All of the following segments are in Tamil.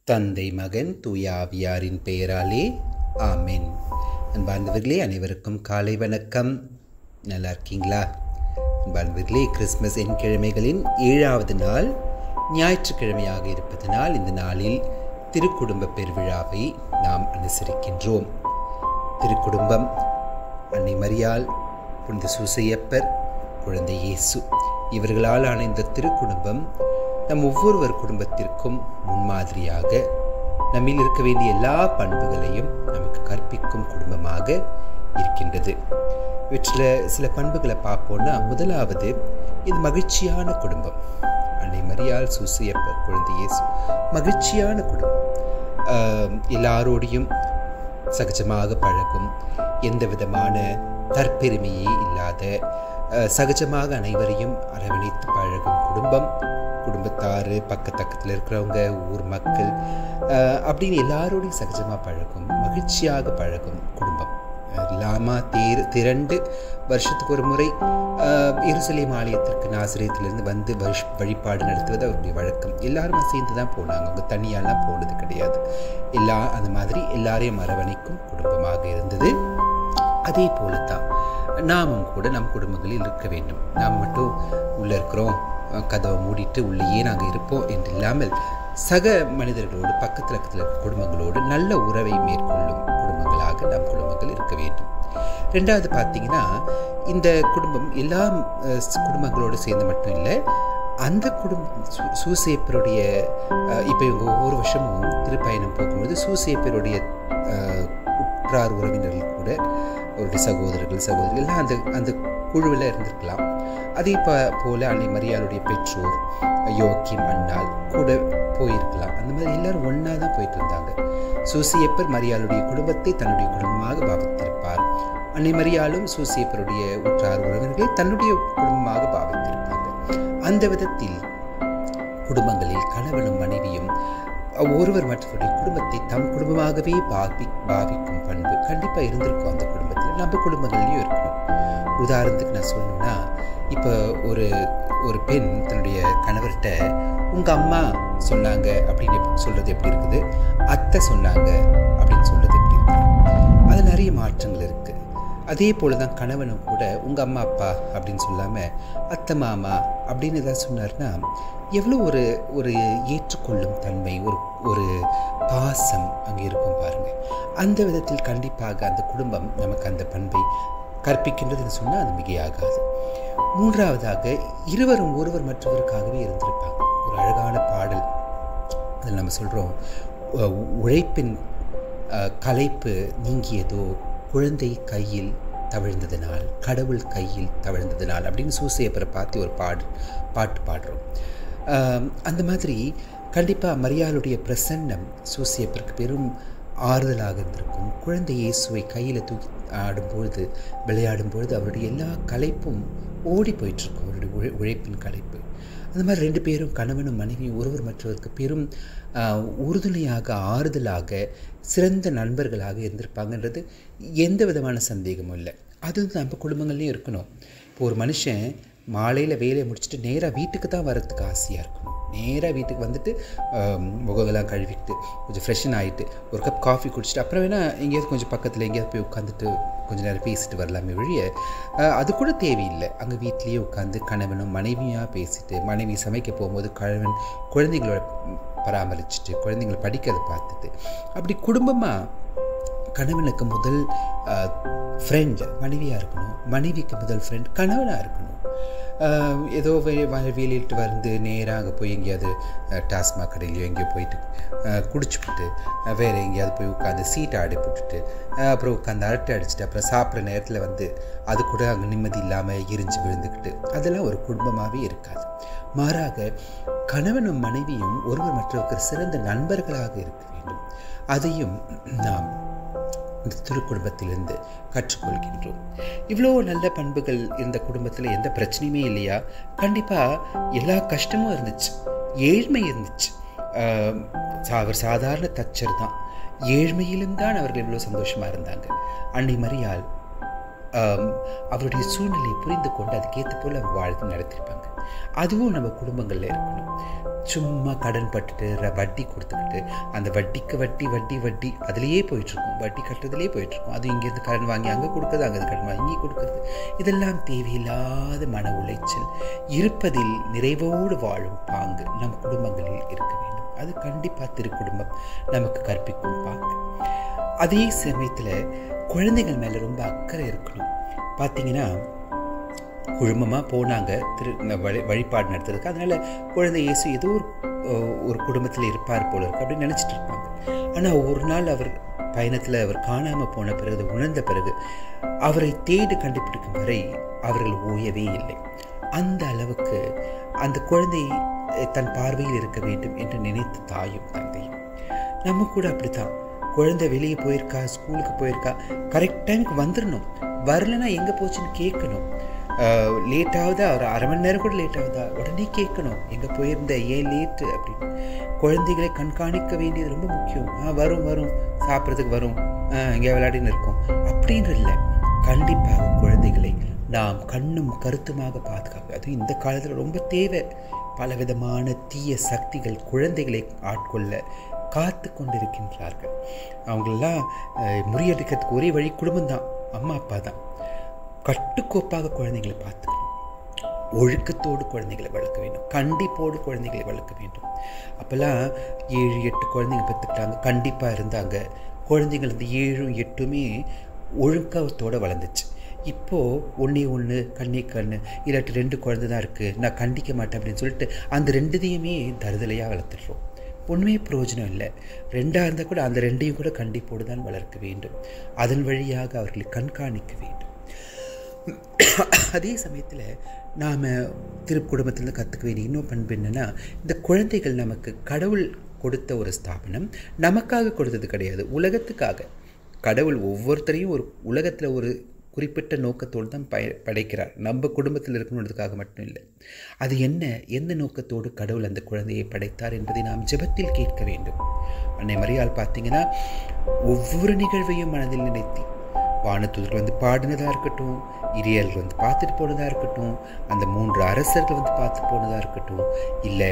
தந்தை மகன் தூய ஆவியாரின் பெயராலே ஆமென் அன்பார்ந்தவர்களே அனைவருக்கும் காலை வணக்கம் நல்லா இருக்கீங்களா அன்பார்ந்தவர்களே கிறிஸ்மஸ் என் கிழமைகளின் ஏழாவது நாள் ஞாயிற்றுக்கிழமையாக இருப்பதனால் இந்த நாளில் திருக்குடும்ப பெருவிழாவை நாம் அனுசரிக்கின்றோம் திருக்குடும்பம் அன்னை மரியாள் புனித சூசையப்பர் குழந்தை இயேசு இவர்களால் ஆன இந்த திருக்குடும்பம் நம் ஒவ்வொருவர் குடும்பத்திற்கும் முன்மாதிரியாக நம்மில் இருக்க வேண்டிய எல்லா பண்புகளையும் நமக்கு கற்பிக்கும் குடும்பமாக இருக்கின்றது இவற்றில் சில பண்புகளை பார்ப்போம்னா முதலாவது இது மகிழ்ச்சியான குடும்பம் அன்னை மரியாள் சூசையப்பர் குழந்தை இயேசு மகிழ்ச்சியான குடும்பம் ஆஹ் எல்லாரோடையும் சகஜமாக பழகும் எந்த விதமான தற்பெருமையே இல்லாத அஹ், சகஜமாக அனைவரையும் அரவணைத்து பழகும் குடும்பம் குடும்பத்தார் பக்கத்தக்கத்தில் இருக்கிறவங்க ஊர் மக்கள் அஹ், அப்படின்னு எல்லாரோடையும் சகஜமாக பழகும் மகிழ்ச்சியாக பழகும் குடும்பம் இல்லாமா தேர் திரண்டு வருஷத்துக்கு ஒரு முறை அஹ், எருசலேம் ஆலயத்திற்கு நாசிரியத்திலிருந்து வந்து வழிஷ் வழிபாடு நடத்துவது அவருடைய வழக்கம் எல்லாருமே சேர்ந்து தான் போனாங்க அவங்க தனியாலாம் போனது கிடையாது எல்லா அந்த மாதிரி எல்லாரையும் அரவணைக்கும் குடும்பமாக இருந்தது அதே போல தான் நாமும் கூட நம் குடும்பங்களில் இருக்க வேண்டும் நாம் மட்டும் உள்ளே இருக்கிறோம் அஹ் கதவை மூடிட்டு உள்ளேயே நாங்கள் இருப்போம் என்று இல்லாமல் சக மனிதர்களோடு பக்கத்தில் பக்கத்தில் இருக்கிற குடும்பங்களோடு நல்ல உறவை மேற்கொள்ளும் குடும்பங்களாக நம் குடும்பங்கள் இருக்க வேண்டும் ரெண்டாவது பார்த்தீங்கன்னா இந்த குடும்பம் எல்லா அஹ், குடும்பங்களோடு சேர்ந்து மட்டும் இல்லை அந்த குடும்பம் சூ சூசேப்பருடைய இப்போ இவங்க ஒவ்வொரு வருஷமும் திருப்பயணம் போகும்போது சூசேப்பருடைய அஹ், உற்றார் உறவினர்கள் கூட அவருடைய சகோதரர்கள் சகோதரிகள் எல்லாம் அந்த அந்த குழுவில் இருந்திருக்கலாம் அதே ப போல் அன்னை மரியாளுடைய பெற்றோர் யோக்கியம் அண்ணால் கூட போயிருக்கலாம் அந்த மாதிரி எல்லாரும் ஒன்றா தான் போயிட்டு இருந்தாங்க சூசியப்பர் மரியாளுடைய குடும்பத்தை தன்னுடைய குடும்பமாக பாவித்திருப்பார் அன்னை மரியாளும் சூசியப்பருடைய உற்றார் உறவினர்களை தன்னுடைய குடும்பமாக பாவித்திருப்பாங்க அந்த விதத்தில் குடும்பங்களில் கணவனும் மனைவியும் ஒருவர் மற்றவருடைய குடும்பத்தை தம் குடும்பமாகவே பாவி பாவிக்கும் பண்பு கண்டிப்பாக இருந்திருக்கும் அந்த குடும்பத்தில் நம்ம குடும்பங்கள்லையும் இருக்கணும் உதாரணத்துக்கு நான் சொல்லணும்னா இப்போ ஒரு ஒரு பெண் தன்னுடைய கணவர்கிட்ட உங்கள் அம்மா சொன்னாங்க அப்படின்னு எப்படி சொல்கிறது எப்படி இருக்குது அத்தை சொன்னாங்க அப்படின்னு சொல்கிறது எப்படி இருக்குது அது நிறைய மாற்றங்கள் இருக்குது அதே போல தான் கணவனும் கூட உங்கள் அம்மா அப்பா அப்படின்னு சொல்லாமல் அத்தை மாமா அப்படின்னு ஏதாவது சொன்னார்னா எவ்வளோ ஒரு ஒரு ஏற்றுக்கொள்ளும் தன்மை ஒரு ஒரு பாசம் அங்கே இருக்கும் பாருங்கள் அந்த விதத்தில் கண்டிப்பாக அந்த குடும்பம் நமக்கு அந்த பண்பை கற்பிக்கின்றதுன்னு சொன்னால் அது மிகையாகாது மூன்றாவதாக இருவரும் ஒருவர் மற்றவருக்காகவே இருந்திருப்பாங்க ஒரு அழகான பாடல் அதில் நம்ம சொல்கிறோம் உழைப்பின் அஹ், களைப்பு நீங்கியதோ குழந்தை கையில் தவிழ்ந்ததினால் கடவுள் கையில் தவிழ்ந்ததினால் அப்படின்னு சூசையப்பரை பார்த்து ஒரு பாடு பாட்டு பாடுறோம் ஆம், அந்த மாதிரி கண்டிப்பாக மரியாளுடைய பிரசன்னம் சூசியப்பருக்கு பெரும் ஆறுதலாக இருந்திருக்கும் குழந்தை இயேசுவை கையில் தூக்கி ஆடும்பொழுது விளையாடும் பொழுது அவருடைய எல்லா களைப்பும் ஓடி போயிட்டுருக்கும் அவருடைய உழை உழைப்பின் களைப்பு அந்த மாதிரி ரெண்டு பேரும் கணவனும் மனைவியும் ஒருவர் மற்றவருக்கு பெரும் ஆஹ், உறுதுணையாக ஆறுதலாக சிறந்த நண்பர்களாக இருந்திருப்பாங்கன்றது எந்த விதமான சந்தேகமும் இல்லை அது வந்து நம்ம குடும்பங்கள்லையும் இருக்கணும் இப்போ ஒரு மனுஷன் மாலையில் வேலையை முடிச்சுட்டு நேராக வீட்டுக்கு தான் வரத்துக்கு ஆசையாக இருக்கணும் நேராக வீட்டுக்கு வந்துட்டு ஆம், முகமெல்லாம் கழுவிட்டு கொஞ்சம் ஃப்ரெஷன் ஆகிட்டு ஒரு கப் காஃபி குடிச்சிட்டு அப்புறம் வேணால் எங்கேயாவது கொஞ்சம் பக்கத்தில் எங்கேயாவது போய் உட்காந்துட்டு கொஞ்ச நேரம் பேசிட்டு வரலாமே ஒழிய அஹ், அது கூட தேவையில்லை அங்கே வீட்லேயே உட்காந்து கணவனும் மனைவியாக பேசிட்டு மனைவி சமைக்க போகும்போது கணவன் குழந்தைங்களோட பராமரிச்சுட்டு குழந்தைங்களை படிக்கிறத பார்த்துட்டு அப்படி குடும்பமாக கணவனுக்கு முதல் ஃப்ரெண்ட் மனைவியாக இருக்கணும் மனைவிக்கு முதல் ஃப்ரெண்ட் கணவனாக இருக்கணும் ஆஹ் ஏதோ வே வ- வேலையிட்டு வந்து நேராக அங்கே போய் எங்கேயாவது அஹ், டாஸ்மாக் கடையிலையோ எங்கேயோ போயிட்டு அஹ், குடிச்சுப்புட்டு அஹ், வேறு எங்கேயாவது போய் உட்காந்து சீட்டை ஆடி போட்டுட்டு அஹ், அப்புறம் உட்காந்து அரட்டை அடிச்சுட்டு அப்புறம் சாப்பிட்ற நேரத்தில் வந்து அது கூட அங்கே நிம்மதி இல்லாமல் எரிஞ்சு விழுந்துக்கிட்டு அதெல்லாம் ஒரு குடும்பமாகவே இருக்காது மாறாக கணவனும் மனைவியும் ஒருவர் மற்றவருக்கு சிறந்த நண்பர்களாக இருக்க வேண்டும் அதையும் நாம் இந்த திருக்குடும்பத்திலிருந்து கற்றுக்கொள்கின்றோம் இவ்வளோ நல்ல பண்புகள் இருந்த குடும்பத்தில் எந்த பிரச்சனையுமே இல்லையா கண்டிப்பாக எல்லா கஷ்டமும் இருந்துச்சு ஏழ்மை இருந்துச்சு ஆஹ் சா- அவர் சாதாரண தச்சர் தான் ஏழ்மையிலும் தான் அவர்கள் இவ்வளோ சந்தோஷமாக இருந்தாங்க அன்னை மரியாள் ஆம், அவருடைய சூழ்நிலையை புரிந்து கொண்டு அதுக்கேற்ற போல் அவங்க வாழ்க்கை நடத்திருப்பாங்க அதுவும் நம்ம குடும்பங்களில் இருக்கணும் சும்மா கடன் பட்டுட்டு ர- வட்டி கொடுத்துக்கிட்டு அந்த வட்டிக்கு வட்டி வட்டி வட்டி அதுலேயே போயிட்டுருக்கும் வட்டி கட்டுறதுலேயே போயிட்டுருக்கும் அது இங்கேருந்து கடன் வாங்கி அங்கே கொடுக்குறது அங்கே கடன் வாங்கி இங்கே கொடுக்குறது இதெல்லாம் தேவையில்லாத மன உளைச்சல் இருப்பதில் நிறைவோடு வாழும் பாங்கு நம் குடும்பங்களில் இருக்க வேண்டும் அது கண்டிப்பாக திருக்குடும்பம் நமக்கு கற்பிக்கும் பாங்கு அதே சமயத்தில் குழந்தைகள் மேலே ரொம்ப அக்கறை இருக்கணும் பார்த்தீங்கன்னா குழுமமாக போனாங்க திரு இந்த வழி வழிபாடு நடத்துறதுக்கு அதனால் குழந்தை இயேசு ஏதோ ஒரு அஹ், ஒரு குடும்பத்தில் இருப்பார் போல இருக்கு அப்படின்னு நினச்சிட்டு இருப்பாங்க ஆனால் ஒரு நாள் அவர் பயணத்தில் அவர் காணாமல் போன பிறகு உணர்ந்த பிறகு அவரை தேடி கண்டுபிடிக்கும் வரை அவர்கள் ஓயவே இல்லை அந்த அளவுக்கு அந்த குழந்தை அஹ், தன் பார்வையில் இருக்க வேண்டும் என்று நினைத்த தாயும் தந்தையும் நம்ம கூட அப்படித்தான் குழந்தை வெளியே போயிருக்கா ஸ்கூலுக்கு போயிருக்கா கரெக்ட் டைமுக்கு வந்துடணும் வரலனா எங்கே போச்சுன்னு கேட்கணும் லேட் ஆகுதா ஒரு அரை மணி நேரம் கூட லேட் ஆகுதா உடனே கேட்கணும் எங்கே போயிருந்த ஏன் லேட்டு அப்படின்னு குழந்தைகளை கண்காணிக்க வேண்டியது ரொம்ப முக்கியம் ஆ வரும் வரும் சாப்பிட்றதுக்கு வரும் இங்கே விளையாடின்னு இருக்கோம் அப்படின்னு இல்லை கண்டிப்பாக குழந்தைகளை நாம் கண்ணும் கருத்துமாக பாதுகாக்க அதுவும் இந்த காலத்தில் ரொம்ப தேவை பலவிதமான தீய சக்திகள் குழந்தைகளை ஆட்கொள்ள காத்து கொண்டிருக்கின்றார்கள் அவங்களெல்லாம் அஹ், முறியடிக்கிறதுக்கு ஒரே வழி குடும்பம்தான் அம்மா அப்பா தான் கட்டுக்கோப்பாக குழந்தைகளை பார்த்துக்கணும் ஒழுக்கத்தோடு குழந்தைகளை வளர்க்க வேண்டும் கண்டிப்போடு குழந்தைகளை வளர்க்க வேண்டும் அப்போல்லாம் ஏழு எட்டு குழந்தைங்க பெற்றுக்கிட்டாங்க கண்டிப்பாக இருந்தாங்க குழந்தைங்கள் அந்த ஏழும் எட்டுமே ஒழுக்கத்தோடு வளர்ந்துச்சு இப்போது ஒன்றே ஒன்று கண்ணே கண்ணு இல்லாட்டி ரெண்டு குழந்தை தான் இருக்குது நான் கண்டிக்க மாட்டேன் அப்படின்னு சொல்லிட்டு அந்த ரெண்டுதையுமே தருதலையாக வளர்த்துடுறோம் ஒன்றுமே பிரயோஜனம் இல்லை ரெண்டாக இருந்தால் கூட அந்த ரெண்டையும் கூட கண்டிப்போடு தான் வளர்க்க வேண்டும் அதன் வழியாக அவர்களை கண்காணிக்க வேண்டும் அதே சமயத்தில் நாம் திருக்குடும்பத்திலேருந்து கற்றுக்க வேண்டிய இன்னும் பண்பு என்னென்னா இந்த குழந்தைகள் நமக்கு கடவுள் கொடுத்த ஒரு ஸ்தாபனம் நமக்காக கொடுத்தது கிடையாது உலகத்துக்காக கடவுள் ஒவ்வொருத்தரையும் ஒரு உலகத்தில் ஒரு குறிப்பிட்ட நோக்கத்தோடு தான் பய படைக்கிறார் நம்ம குடும்பத்தில் இருக்கணுன்றதுக்காக மட்டும் இல்லை அது என்ன எந்த நோக்கத்தோடு கடவுள் அந்த குழந்தையை படைத்தார் என்பதை நாம் ஜெபத்தில் கேட்க வேண்டும் அன்னை மரியாள் பார்த்தீங்கன்னா ஒவ்வொரு நிகழ்வையும் மனதில் நினைத்து வானத்தூதர்கள் வந்து பாடினதாக இருக்கட்டும் இரியர்கள் வந்து பார்த்துட்டு போனதாக இருக்கட்டும் அந்த மூன்று அரசர்கள் வந்து பார்த்து போனதாக இருக்கட்டும் இல்லை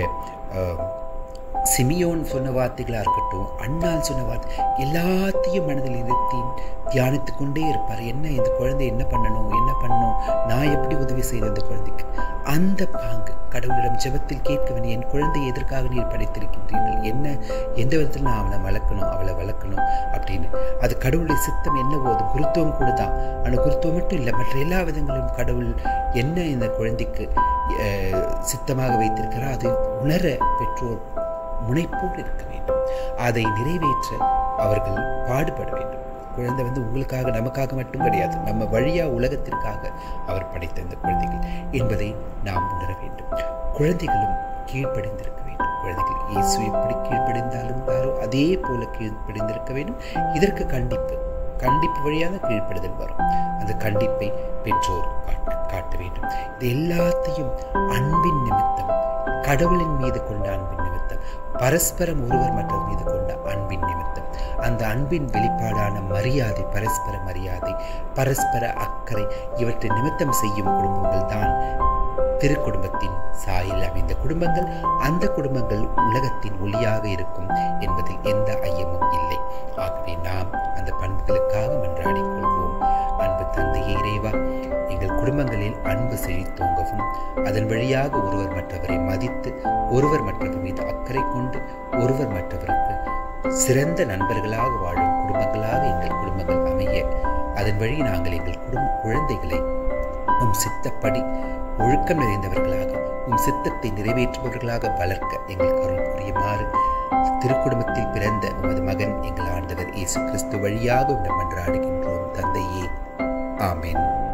சிமியோன் சொன்ன வார்த்தைகளாக இருக்கட்டும் அண்ணால் சொன்ன வார்த்தை எல்லாத்தையும் மனதில் நிறுத்தி தியானித்து கொண்டே இருப்பார் என்ன இந்த குழந்தை என்ன பண்ணணும் என்ன பண்ணணும் நான் எப்படி உதவி செய்வேன் இந்த குழந்தைக்கு அந்த பாங்கு கடவுளிடம் ஜெபத்தில் கேட்க வேண்டிய என் குழந்தை எதற்காக நீர் படைத்திருக்கின்றீர்கள் என்ன எந்த விதத்தில் நான் அவனை வளர்க்கணும் அவளை வளர்க்கணும் அப்படின்னு அது கடவுளுடைய சித்தம் என்னவோ அது குருத்துவம் கூட தான் ஆனால் குருத்துவம் மட்டும் இல்லை மற்ற எல்லா விதங்களிலும் கடவுள் என்ன இந்த குழந்தைக்கு அஹ், சித்தமாக வைத்திருக்கிறார் அதை உணர பெற்றோர் முனைப்போடு இருக்க வேண்டும் அதை நிறைவேற்ற அவர்கள் பாடுபட வேண்டும் குழந்தை வந்து உங்களுக்காக நமக்காக மட்டும் கிடையாது நம்ம வழியா உலகத்திற்காக அவர் படைத்த இந்த குழந்தைகள் என்பதை நாம் உணர வேண்டும் குழந்தைகளும் கீழ்ப்படிந்திருக்க வேண்டும் குழந்தைகள் இயேசு எப்படி கீழ்ப்படிந்தாலும் யாரோ அதே போல கீழ்ப்படிந்திருக்க வேண்டும் இதற்கு கண்டிப்பு கண்டிப்பு வழியாக கீழ்ப்படுதல் வரும் அந்த கண்டிப்பை பெற்றோர் காட்ட காட்ட வேண்டும் இது எல்லாத்தையும் அன்பின் நிமித்தம் கடவுளின் மீது கொண்ட அன்பின் நிமித்தம் பரஸ்பரம் ஒருவர் மற்றவர் மீது கொண்ட அன்பின் நிமித்தம் அந்த அன்பின் வெளிப்பாடான மரியாதை பரஸ்பர மரியாதை பரஸ்பர அக்கறை இவற்றை நிமித்தம் செய்யும் குடும்பங்கள் தான் திருக்குடும்பத்தின் சாயில் அமைந்த குடும்பங்கள் அந்த குடும்பங்கள் உலகத்தின் ஒளியாக இருக்கும் என்பதில் எந்த ஐயமும் இல்லை ஆகவே நாம் அந்த பண்புகளுக்காக மன்றாடிக் கொள்வோம் அன்பு தந்தையே இறைவா எங்கள் குடும்பங்களில் அன்பு செழித்தோங்கவும் அதன் வழியாக ஒருவர் மற்றவரை மதித்து ஒருவர் மற்றவர் மீது அக்கறை கொண்டு ஒருவர் மற்றவருக்கு சிறந்த நண்பர்களாக வாழும் குடும்பங்களாக எங்கள் குடும்பங்கள் அமைய அதன் வழி நாங்கள் எங்கள் குடும்ப குழந்தைகளை உம் சித்தப்படி ஒழுக்கம் நிறைந்தவர்களாக உம் சித்தத்தை நிறைவேற்றுபவர்களாக வளர்க்க எங்களுக்கு அருள் புரியுமாறு திருக்குடும்பத்தில் பிறந்த உமது மகன் எங்கள் ஆண்டவர் இயேசு கிறிஸ்து வழியாக உண்ட மன்றாடுகின்றோம் தந்தையே ஆமென்